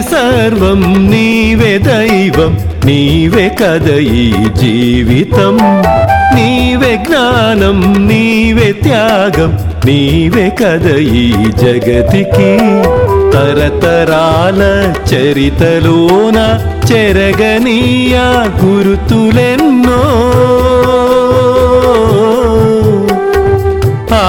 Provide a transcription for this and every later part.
సర్వం నీవే దైవం నీవే కద ఈ జీవితం నీవే జ్ఞానం నీవే త్యాగం నీవే కద ఈ జగతికి తరతరాల చరితలోన చెరగనీయ గురుతులెన్నో ఆ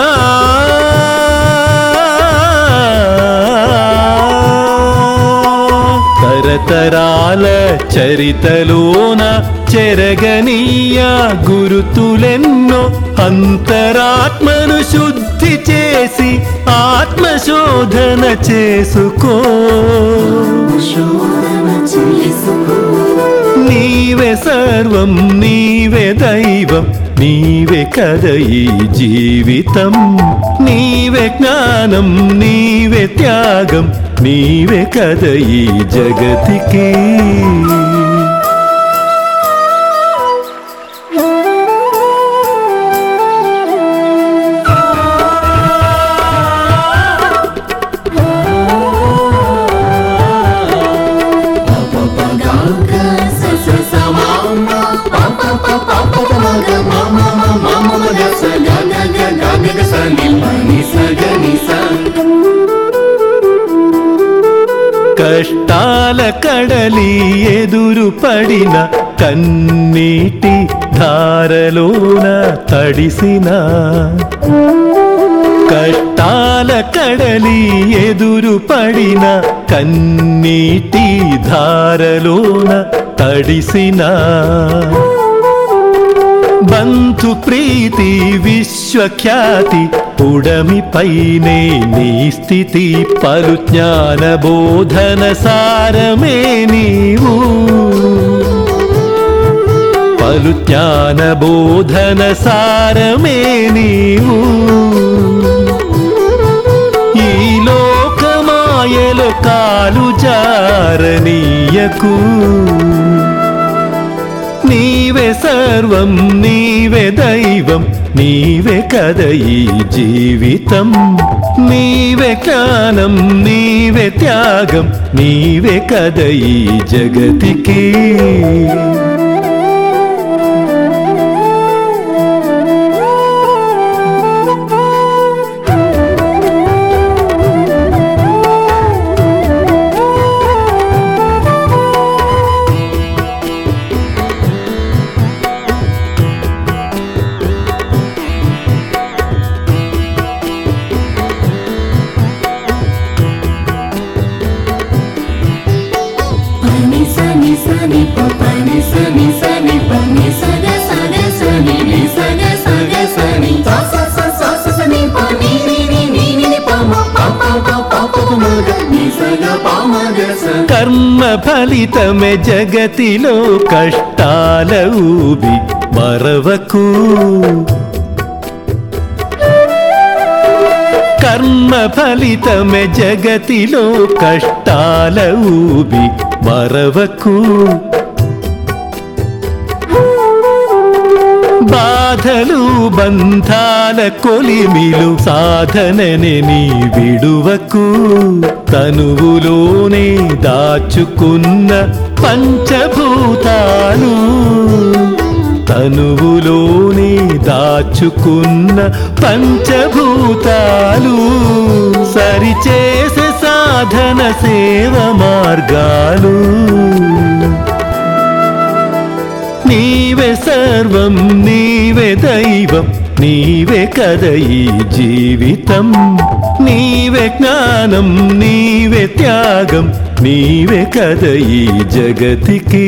తరతరాల చరితలోన చెరగనీయ గురుతులెన్నో అంతరాత్మను శుద్ధి చేసి ఆత్మశోధన చేసుకో శోధన చేసుకో నీవే సర్వం నీవే దైవం నీవే కద ఈ జీవితం నీవే జ్ఞానం నీవే త్యాగం నీవే కద ఈ జగతికి గంగ స స స మా మా ప ప ప ప ప ప మ గ మ మ మ మ మ మ గ స గ గ గ గ గ గ స ని ప ని స గ ని స కష్టాల కడలి ఎదురు పడిన కన్నీటి ధారలోన తడిసిన కష్టాల కడలి ఎదురు పడిన కన్నీటి ధారలోన తడిసిన బంధు ప్రీతి విశ్వఖ్యాతి పుడమిపైనే నీ స్థితి పలు జ్ఞాన బోధన సారమే నీవు పలు జ్ఞాన బోధన సారమే నీవు ఈ లోకమాయలో కాలు జారనీయకు నీవే సర్వం నీవే దైవం నీవే కద ఈ జీవితం నీవే జ్ఞానం నీవే త్యాగం నీవే కద ఈ జగతికి ప ని స ని స ని ప ప ని స ని స ని ప ని స గ స గ స ని ని స గ స గ స ని స స స స స స ని ప ని ని ని ని ని ని ప మ ప ప ప ప ప ప మ గ ని స గ ప మ గ స కర్మ ఫలితమే జగతిలో కష్టాల ఊబి మరవకు కర్మ ఫలితమే జగతిలో కష్టాల ఊబి మరవకు బాధలు బంధాల కొలిమిలు సాధనని నీ విడువకు తనువులోనే దాచుకున్న పంచభూతాలు తనువులోనే దాచుకున్న పంచభూతాలు సరిచేసే సాధన సేవ మార్గాలు నీవే సర్వం నీవే దైవం నీవే కద ఈ జీవితం నీవే జ్ఞానం నీవే త్యాగం నీవే కద ఈ జగతికి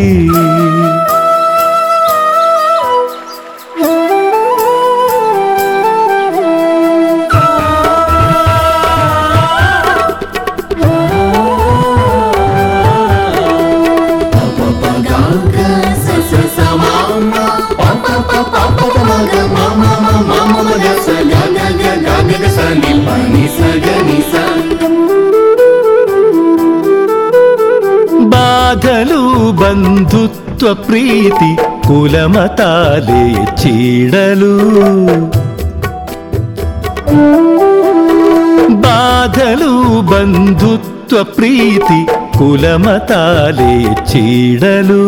గంగ స స స మా మా ప ప ప ప ప ప మ గ మ మ మ మ మ మ గ స గ గ గ గ గ గ స ని ప ని స గ ని స బాధలు బంధుత్వ ప్రీతి కులమతాలే చీడలు బాధలు బంధుత్వ ప్రీతి కులమతాలే చీడలు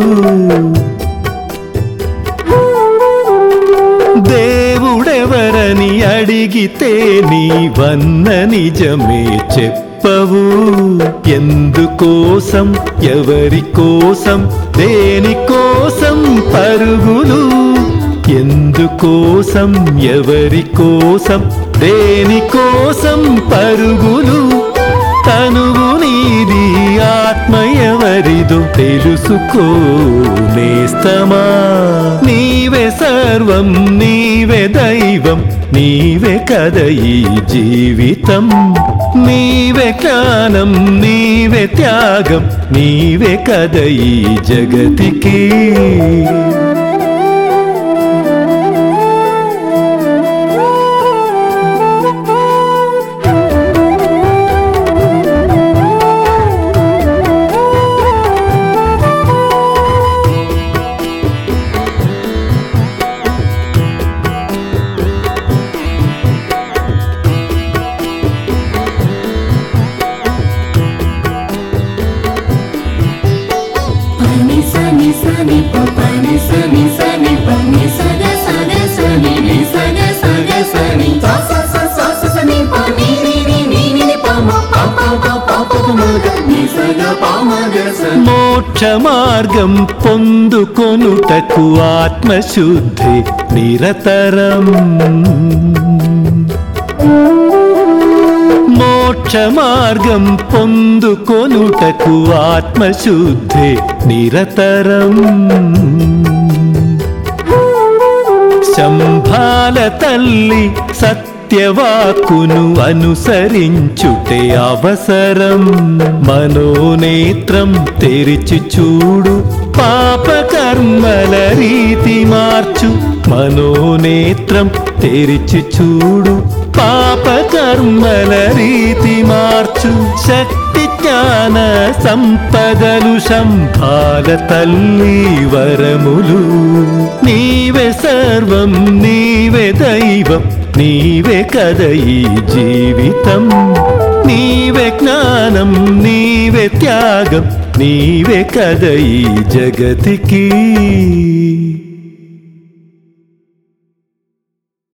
దేవుడెవరని అడిగితే నీ వన్న నిజమే చెప్పవు ఎందుకోసం ఎవరి కోసం దేనికోసం పరుగులు ఎందుకోసం ఎవరి కోసం దేనికోసం పరుగులు తనువు నీది ఆత్మ ఎవరిదో తెలుసుకో నేస్తమా నీవే సర్వం నీవే దైవం నీవే కద ఈ జీవితం నీవే జ్ఞానం నీవే త్యాగం నీవే కద ఈ జగతికి పని సని సని ప పని సని సని పని సగ సగ సని ని సగ సగ సని స స స స స సని ప ని ని ని ని ని ని ప మ ప ప ప ప ప ప మ గ ని సగ ప మ గ స మోక్ష మార్గం పొందుకొనుటకు ఆత్మశుద్ధి నిరతరం మోక్ష మార్గం పొందుకొనుటకు ఆత్మశుద్ధి నిరతరం శంభాల తల్లి సత్యవాకును అనుసరించుటే అవసరం మనోనేత్రం తెరిచి చూడు పాప కర్మల రీతి మార్చు మనోనేత్రం తెరిచి చూడు పాప కర్మల రీతి మార్చు శక్తి జ్ఞాన సంపదలు శంభాల తల్లి వరములు నీవే సర్వం నీవే దైవం నీవే కద ఈ జీవితం నీవే జ్ఞానం నీవే త్యాగం నీవే కద ఈ జగతికి